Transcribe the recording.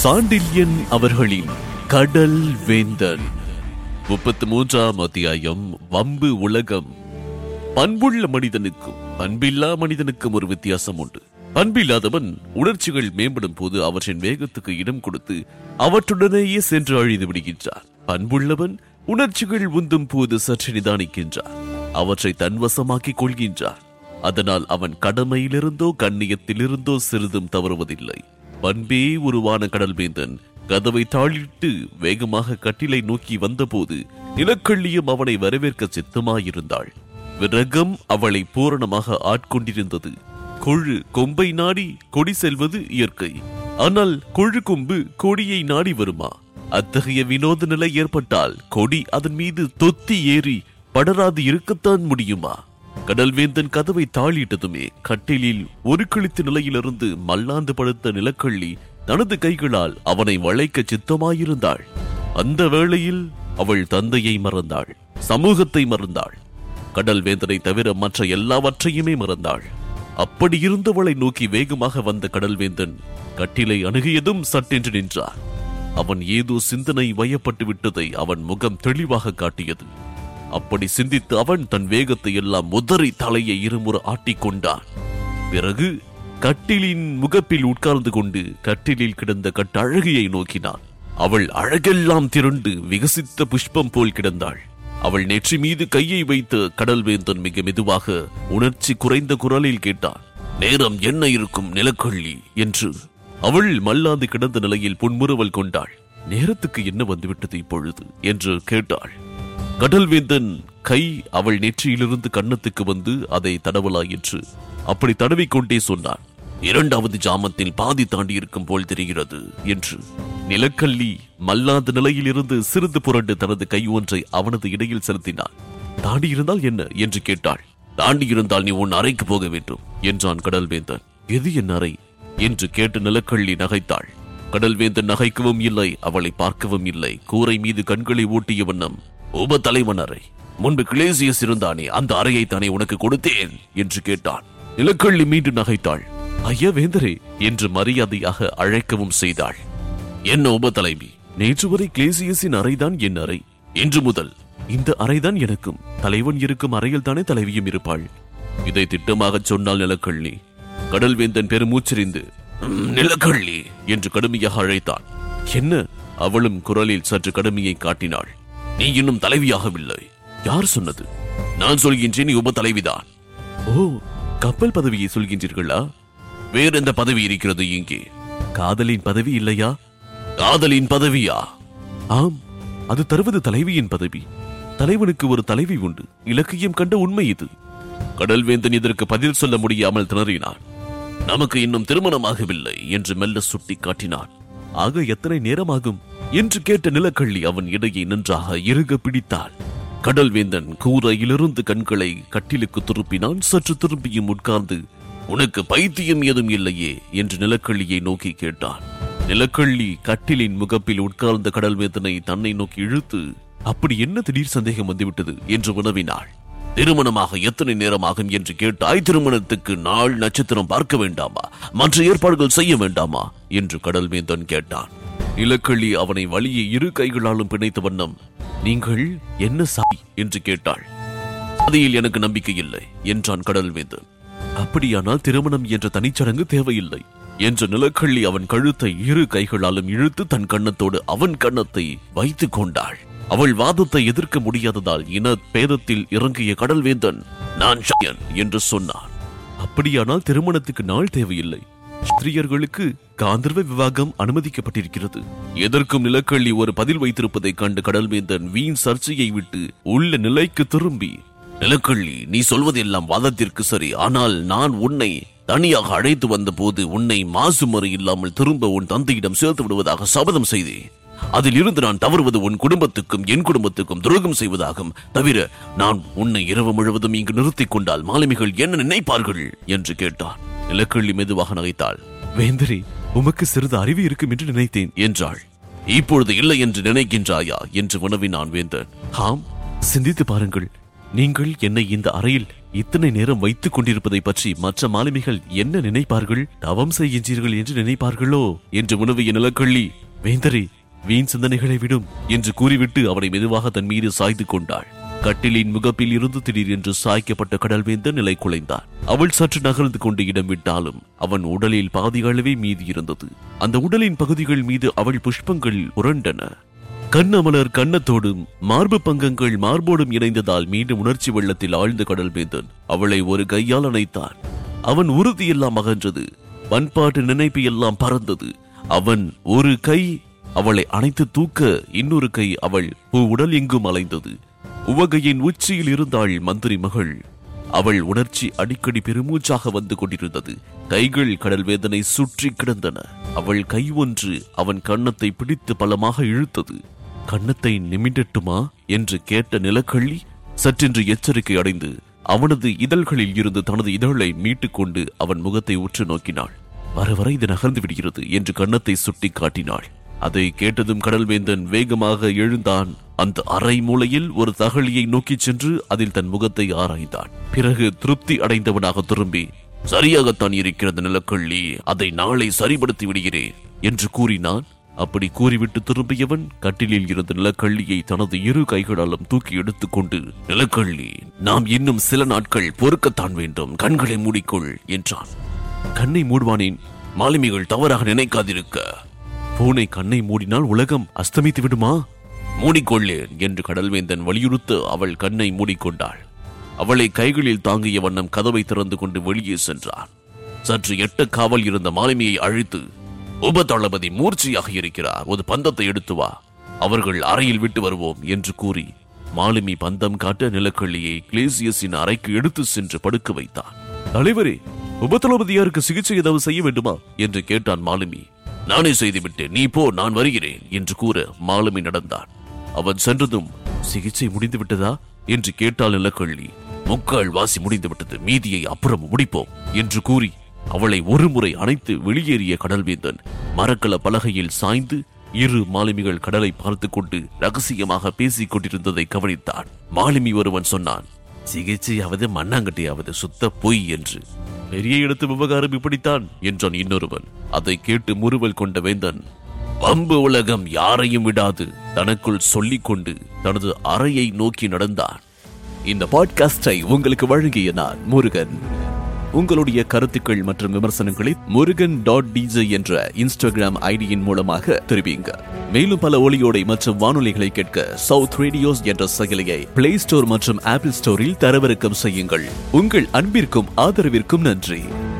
சாண்டில்யன் அவர்களின் கடல் வேந்தன் முப்பத்தி மூன்றாம் அத்தியாயம் வம்பு உலகம் பண்புள்ள மனிதனுக்கும் பண்பில்லா மனிதனுக்கும் ஒரு வித்தியாசம் உண்டு பண்பில்லாதவன் உணர்ச்சிகள் மேம்படும் போது அவற்றின் வேகத்துக்கு இடம் கொடுத்து அவற்றுடனேயே சென்று அழிந்து விடுகின்றான் பண்புள்ளவன் உணர்ச்சிகள் உந்தும் போது சற்று நிதானிக்கின்றான் அவற்றை தன்வசமாக்கிக் கொள்கின்றான் அதனால் அவன் கடமையிலிருந்தோ கண்ணியத்திலிருந்தோ சிறிதும் தவறுவதில்லை பண்பே உருவான கடல்வேந்தன் கதவை தாளிட்டு வேகமாக கட்டிலை நோக்கி வந்தபோது நிலக்கள்ளியும் அவனை வரவேற்க சித்தமாயிருந்தாள் விரகம் அவளை பூரணமாக ஆட்கொண்டிருந்தது கொழு கொம்பை நாடி கொடி செல்வது இயற்கை ஆனால் கொழு கொம்பு கொடியை நாடி வருமா அத்தகைய வினோத நிலை ஏற்பட்டால் கொடி அதன் மீது தொத்தி ஏறி படராது இருக்கத்தான் முடியுமா கடல்வேந்தன் கதவை தாளிட்டதுமே கட்டிலில் ஒரு கிழித்த நிலையிலிருந்து மல்லாந்து படுத்த நிலக்கள்ளி தனது கைகளால் அவனை வளைக்க சித்தமாயிருந்தாள் அந்த வேளையில் அவள் தந்தையை மறந்தாள் சமூகத்தை மறந்தாள் கடல் வேந்தனை தவிர மற்ற எல்லாவற்றையுமே மறந்தாள் அப்படி இருந்தவளை நோக்கி வேகமாக வந்த கடல்வேந்தன் கட்டிலை அணுகியதும் சட்டென்று நின்றார் அவன் ஏதோ சிந்தனை வயப்பட்டு விட்டதை அவன் முகம் தெளிவாக காட்டியது அப்படி சிந்தித்து அவன் தன் வேகத்தை எல்லாம் உதறி தலையை இருமுறை ஆட்டிக்கொண்டான் பிறகு கட்டிலின் முகப்பில் உட்கார்ந்து கொண்டு கட்டிலில் கிடந்த கட்டழகியை நோக்கினான் அவள் அழகெல்லாம் திரண்டு விகசித்த புஷ்பம் போல் கிடந்தாள் அவள் நெற்றி மீது கையை வைத்து கடல்வேந்தன் மிக மெதுவாக உணர்ச்சி குறைந்த குரலில் கேட்டான் நேரம் என்ன இருக்கும் நிலக்கள்ளி என்று அவள் மல்லாந்து கிடந்த நிலையில் புன்முறுவல் கொண்டாள் நேரத்துக்கு என்ன வந்துவிட்டது இப்பொழுது என்று கேட்டாள் கடல்வேந்தன் கை அவள் நெற்றியிலிருந்து கன்னத்துக்கு வந்து அதை தடவலாயிற்று அப்படி தடவிக்கொண்டே சொன்னான் இரண்டாவது ஜாமத்தில் பாதி தாண்டி இருக்கும் போல் தெரிகிறது என்று நிலக்கல்லி மல்லாத நிலையிலிருந்து சிறிது புரண்டு தனது கை ஒன்றை அவனது இடையில் செலுத்தினான் தாண்டி இருந்தால் என்ன என்று கேட்டாள் தாண்டி இருந்தால் நீ உன் அறைக்கு போக வேண்டும் என்றான் கடல்வேந்தன் எது என் அறை என்று கேட்டு நிலக்கள்ளி நகைத்தாள் கடல்வேந்தன் நகைக்கவும் இல்லை அவளை பார்க்கவும் இல்லை கூரை மீது கண்களை ஓட்டிய வண்ணம் உப தலைவன் அறை முன்பு கிளேசியஸ் இருந்தானே அந்த அறையை தானே உனக்கு கொடுத்தேன் என்று கேட்டான் நிலக்கள்ளி மீண்டும் நகைத்தாள் ஐயா வேந்தரே என்று மரியாதையாக அழைக்கவும் செய்தாள் என்ன உப தலைவி நேற்று வரை கிளேசியஸின் அறைதான் என் அறை இன்று முதல் இந்த அறைதான் எனக்கும் தலைவன் இருக்கும் அறையில் தானே தலைவியும் இருப்பாள் இதை திட்டமாகச் சொன்னால் நிலக்கள்ளி கடல்வேந்தன் பெருமூச்சரிந்து "ம், நிலக்கள்ளி என்று கடுமையாக அழைத்தான் என்ன அவளும் குரலில் சற்று கடுமையை காட்டினாள் நீ இன்னும் தலைவியாகவில்லை யார் சொன்னது நான் சொல்கின்றேன் நீ உப தலைவிதான் ஓ கப்பல் பதவியை சொல்கின்றீர்களா வேற எந்த பதவி இருக்கிறது இங்கே காதலின் பதவி இல்லையா காதலின் பதவியா ஆம் அது தருவது தலைவியின் பதவி தலைவனுக்கு ஒரு தலைவி உண்டு இலக்கியம் கண்ட உண்மை இது கடல்வேந்தன் இதற்கு பதில் சொல்ல முடியாமல் திணறினான் நமக்கு இன்னும் திருமணமாகவில்லை என்று மெல்ல சுட்டி காட்டினான் ஆக எத்தனை நேரமாகும் என்று கேட்ட நிலக்கள்ளி அவன் இடையே நின்றாக இறுக பிடித்தாள் கடல்வேந்தன் கூரையிலிருந்து கண்களை கட்டிலுக்கு திருப்பினான் சற்று திரும்பியும் உட்கார்ந்து உனக்கு பைத்தியம் ஏதும் இல்லையே என்று நிலக்கள்ளியை நோக்கி கேட்டான் நிலக்கள்ளி கட்டிலின் முகப்பில் உட்கார்ந்த கடல்வேந்தனை தன்னை நோக்கி இழுத்து அப்படி என்ன திடீர் சந்தேகம் வந்துவிட்டது என்று உணவினாள் திருமணமாக எத்தனை நேரமாகும் என்று கேட்டாய் திருமணத்துக்கு நாள் நட்சத்திரம் பார்க்க வேண்டாமா மற்ற ஏற்பாடுகள் செய்ய வேண்டாமா என்று கடல்வேந்தன் கேட்டான் இலக்கள்ளி அவனை வழியே இரு கைகளாலும் பிணைத்த வண்ணம் நீங்கள் என்ன சாய் என்று கேட்டாள் அதில் எனக்கு நம்பிக்கை இல்லை என்றான் கடல்வேந்தன் அப்படியானால் திருமணம் என்ற தனிச்சடங்கு தேவையில்லை என்ற நிலக்கள்ளி அவன் கழுத்தை இரு கைகளாலும் இழுத்து தன் கன்னத்தோடு அவன் கன்னத்தை வைத்துக் கொண்டாள் அவள் வாதத்தை எதிர்க்க முடியாததால் இன பேதத்தில் இறங்கிய கடல்வேந்தன் நான் ஷயன் என்று சொன்னான் அப்படியானால் திருமணத்துக்கு நாள் தேவையில்லை ஸ்திரியர்களுக்கு காந்தர்வ விவாகம் அனுமதிக்கப்பட்டிருக்கிறது எதற்கும் நிலக்கள்ளி ஒரு பதில் வைத்திருப்பதைக் கண்டு கடல்வேந்தன் வீண் சர்ச்சையை விட்டு உள்ள நிலைக்கு திரும்பி நிலக்கள்ளி நீ சொல்வதெல்லாம் வாதத்திற்கு சரி ஆனால் நான் உன்னை தனியாக அழைத்து வந்தபோது உன்னை மாசுமறு இல்லாமல் திரும்ப உன் தந்தையிடம் சேர்த்து விடுவதாக சபதம் செய்தேன் அதில் இருந்து நான் தவறுவது உன் குடும்பத்துக்கும் என் குடும்பத்துக்கும் துரோகம் செய்வதாகும் தவிர நான் உன்னை இரவு முழுவதும் இங்கு நிறுத்திக் கொண்டால் மாலுமிகள் என்ன நினைப்பார்கள் என்று கேட்டான் நிலக்கள்ளி மெதுவாக நகைத்தாள் வேந்தரே உமக்கு சிறிது அறிவு இருக்கும் என்று நினைத்தேன் என்றாள் இப்பொழுது இல்லை என்று நினைக்கின்றாயா என்று வினவினான் வேந்தன் ஆம் சிந்தித்து பாருங்கள் நீங்கள் என்னை இந்த அறையில் இத்தனை நேரம் வைத்துக் கொண்டிருப்பதை பற்றி மற்ற மாலுமிகள் என்ன நினைப்பார்கள் தவம் செய்கின்றீர்கள் என்று நினைப்பார்களோ என்று உணவிய நிலக்கள்ளி வேந்தரே வீண் சிந்தனைகளை விடும் என்று கூறிவிட்டு அவனை மெதுவாக தன் மீது சாய்த்து கொண்டாள் கட்டிலின் முகப்பில் இருந்து திடீரென்று சாய்க்கப்பட்ட கடல்வேந்தன் நிலை குலைந்தான் அவள் சற்று நகர்ந்து கொண்டு இடம் விட்டாலும் அவன் உடலில் பாதி அளவே மீதி இருந்தது அந்த உடலின் பகுதிகள் மீது அவள் புஷ்பங்கள் உரண்டன கண்ணமலர் கன்னத்தோடும் மார்பு பங்கங்கள் மார்போடும் இணைந்ததால் மீண்டும் உணர்ச்சி வெள்ளத்தில் ஆழ்ந்த கடல்வேந்தன் அவளை ஒரு கையால் அணைத்தான் அவன் உறுதியெல்லாம் அகன்றது பண்பாட்டு நினைப்பு எல்லாம் பறந்தது அவன் ஒரு கை அவளை அணைத்து தூக்க இன்னொரு கை அவள் பூ உடல் எங்கும் அலைந்தது உவகையின் உச்சியில் இருந்தாள் மந்திரி மகள் அவள் உணர்ச்சி அடிக்கடி பெருமூச்சாக வந்து கொண்டிருந்தது கைகள் கடல் வேதனை சுற்றி கிடந்தன அவள் கை ஒன்று அவன் கன்னத்தை பிடித்து பலமாக இழுத்தது கன்னத்தை நிமிண்டட்டுமா என்று கேட்ட நிலக்கள்ளி சற்றென்று எச்சரிக்கை அடைந்து அவனது இதழ்களில் இருந்து தனது இதழை மீட்டுக் கொண்டு அவன் முகத்தை உற்று நோக்கினாள் வர வர இது நகர்ந்து விடுகிறது என்று கன்னத்தை சுட்டி காட்டினாள் அதை கேட்டதும் கடல்வேந்தன் வேகமாக எழுந்தான் அந்த அறை மூலையில் ஒரு தகழியை நோக்கிச் சென்று அதில் தன் முகத்தை ஆராய்ந்தான் பிறகு திருப்தி அடைந்தவனாக திரும்பி சரியாகத்தான் இருக்கிறது நிலக்கள்ளி அதை நாளை சரிபடுத்தி விடுகிறேன் என்று கூறினான் அப்படி கூறிவிட்டு திரும்பியவன் கட்டிலில் இருந்த நிலக்கள்ளியை தனது இரு கைகளாலும் தூக்கி எடுத்துக்கொண்டு நிலக்கள்ளி நாம் இன்னும் சில நாட்கள் பொறுக்கத்தான் வேண்டும் கண்களை மூடிக்கொள் என்றான் கண்ணை மூடுவானேன் மாலுமிகள் தவறாக நினைக்காதிருக்க பூனை கண்ணை மூடினால் உலகம் அஸ்தமித்து விடுமா மூடிக்கொள்ளேன் என்று கடல்வேந்தன் வலியுறுத்த அவள் கண்ணை மூடிக்கொண்டாள் அவளை கைகளில் தாங்கிய வண்ணம் கதவை திறந்து கொண்டு வெளியே சென்றான் சற்று எட்ட காவல் இருந்த மாலுமியை அழைத்து உப தளபதி மூர்ச்சியாக இருக்கிறார் ஒரு பந்தத்தை எடுத்து வா அவர்கள் அறையில் விட்டு வருவோம் என்று கூறி மாலுமி பந்தம் காட்ட நிலக்கள்ளியை கிளேசியஸின் அறைக்கு எடுத்து சென்று படுக்க வைத்தான் தலைவரே உபதளபதியாருக்கு சிகிச்சை ஏதாவது செய்ய வேண்டுமா என்று கேட்டான் மாலுமி நானே செய்துவிட்டேன் நீ போ நான் வருகிறேன் என்று கூற மாலுமி நடந்தான் அவன் சென்றதும் சிகிச்சை முடிந்து விட்டதா என்று கேட்டாள் நிலக்கள்ளி முக்கால் வாசி முடிந்து விட்டது மீதியை அப்புறம் முடிப்போம் என்று கூறி அவளை ஒருமுறை அணைத்து வெளியேறிய கடல்வேந்தன் மரக்கல பலகையில் சாய்ந்து இரு மாலுமிகள் கடலை பார்த்துக் கொண்டு ரகசியமாக பேசிக் கொண்டிருந்ததை கவனித்தான் மாலுமி ஒருவன் சொன்னான் சிகிச்சையாவது மண்ணாங்கட்டியாவது சுத்த பொய் என்று பெரிய இடத்து விவகாரம் இப்படித்தான் என்றான் இன்னொருவன் அதை கேட்டு முறுவல் கொண்ட வேந்தன் வம்பு உலகம் யாரையும் விடாது தனக்குள் சொல்லிக் கொண்டு தனது அறையை நோக்கி நடந்தான் இந்த பாட்காஸ்டை உங்களுக்கு வழங்கிய நான் முருகன் உங்களுடைய கருத்துக்கள் மற்றும் விமர்சனங்களை முருகன் டாட் டிஜே என்ற இன்ஸ்டாகிராம் ஐடியின் மூலமாக தெரிவிங்க மேலும் பல ஒளியோடை மற்றும் வானொலிகளை கேட்க சவுத் ரேடியோஸ் என்ற செயலியை பிளே ஸ்டோர் மற்றும் ஆப்பிள் ஸ்டோரில் தரவிறக்கம் செய்யுங்கள் உங்கள் அன்பிற்கும் ஆதரவிற்கும் நன்றி